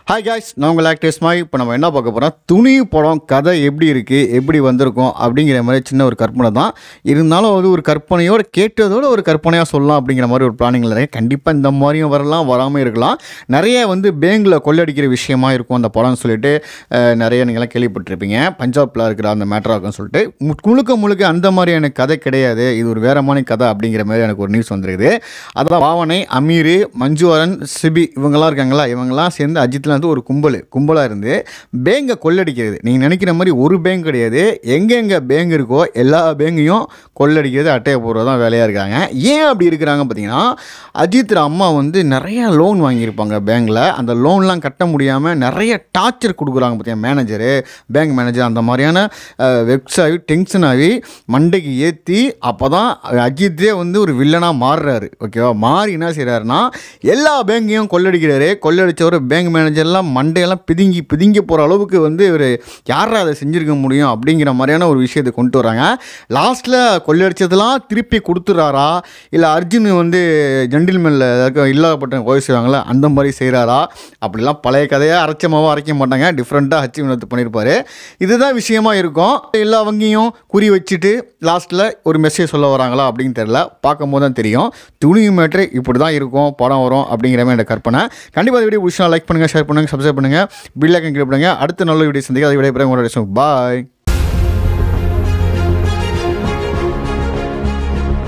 hi guys நான் உங்கள் actors மாதிரி இப்போ நம்ம என்ன பார்க்க போகிறோம் துணி படம் கதை எப்படி இருக்குது எப்படி வந்திருக்கும் அப்படிங்கிற மாதிரி சின்ன ஒரு கற்பனை தான் இருந்தாலும் அது ஒரு கற்பனையோட கேட்டதோட ஒரு கற்பனையாக சொல்லலாம் அப்படிங்கிற மாதிரி ஒரு பிளானிங்கில் இருக்கேன் கண்டிப்பாக இந்த மாதிரியும் வரலாம் வராமல் இருக்கலாம் நிறைய வந்து பேங்கில் கொள்ளடிக்கிற விஷயமா இருக்கும் அந்த படம்னு சொல்லிட்டு அஹ், நிறைய நீங்களாம் கேள்விப்பட்டிருப்பீங்க பஞ்சாபில் இருக்கிற அந்த மேட்டராக இருக்கும்னு சொல்லிட்டு மு- முழுக்க முழுக்க அந்த மாதிரியான கதை கிடையாது இது ஒரு வேற மாதிரி கதை அப்படிங்கிற மாதிரி எனக்கு ஒரு நியூஸ் வந்திருக்குது அதான் பாவனை அமீர் மஞ்சுவரன் சிபி இவங்கெல்லாம் இருக்காங்களா இவங்கெல்லாம் சேர்ந்து அஜித்தில் வந்து ஒரு கும்பல் கும்பலாக இருந்து பேங்கை கொள்ளடிக்கிறது நீங்கள் நினைக்கிற மாதிரி ஒரு பேங்க் கிடையாது எங்கெங்கே பேங்க் இருக்கோ எல்லா பேங்கையும் கொள்ளடிக்கிறது அட்டையை போடுறது தான் வேலையாக இருக்காங்க ஏன் அப்படி இருக்கிறாங்க பார்த்தீங்கன்னா அஜித் அம்மா வந்து நிறைய லோன் வாங்கியிருப்பாங்க பேங்க்கில் அந்த லோன்லாம் கட்ட முடியாமல் நிறைய டார்ச்சர் கொடுக்குறாங்க பார்த்தீங்கன்னா மேனேஜரு பேங்க் மேனேஜர் அந்த மாதிரியான வெக்ஸ் ஆகி டென்ஷன் ஆகி மண்டைக்கு ஏற்றி அப்போ தான் அஜித்தே வந்து ஒரு வில்லனாக மாறுறாரு ஓகேவா மாறி என்ன செய்கிறாருன்னா எல்லா பேங்கையும் கொள்ளடிக்கிறாரு கொள்ளடிச்சவர் பேங்க் மேனேஜர்லாம் மண்டையெல்லாம் பிதுங்கி பிதுங்கி போகிற அளவுக்கு வந்து இவர் யாரா அதை செஞ்சுருக்க முடியும் அப்படிங்கிற மாதிரியான ஒரு விஷயத்தை கொண்டு வராங்க லாஸ்ட்டில் கொள்ளடிச்சதெல்லாம் திருப்பி கொடுத்துறாரா இல்லை அர்ஜுன் வந்து ஜென்டில்மேனில் இல்லாதப்பட்ட கோயில் செய்வாங்களே அந்த மாதிரி செய்கிறாரா அப்படிலாம் பழைய கதையாக அரைச்சமாவோ அரைக்க மாட்டாங்க டிஃப்ரெண்ட்டாக ஹச்சி வினோத் பண்ணியிருப்பாரு இதுதான் விஷயமா இருக்கும் எல்லா வங்கியும் குறி வச்சுட்டு லாஸ்ட்டில் ஒரு மெசேஜ் சொல்ல வராங்களா அப்படின்னு தெரியல பார்க்கும் போது தான் தெரியும் துணி மேட்ரு இப்படி தான் இருக்கும் படம் வரும் அப்படிங்கிற மாதிரி எனக்கு கற்பனை கண்டிப்பாக இந்த வீடியோ பிடிச்சா லைக் பண்ணுங்கள் ஷேர் பண்ணுங்கள் சப்ஸ்கிரைப் பண்ணுங்கள் பில் ஐக்கன் கிளிக் பண்ணுங்கள் அடுத்த நல்ல வீடியோ சந்திக்க அதை விட உங்களோட பாய்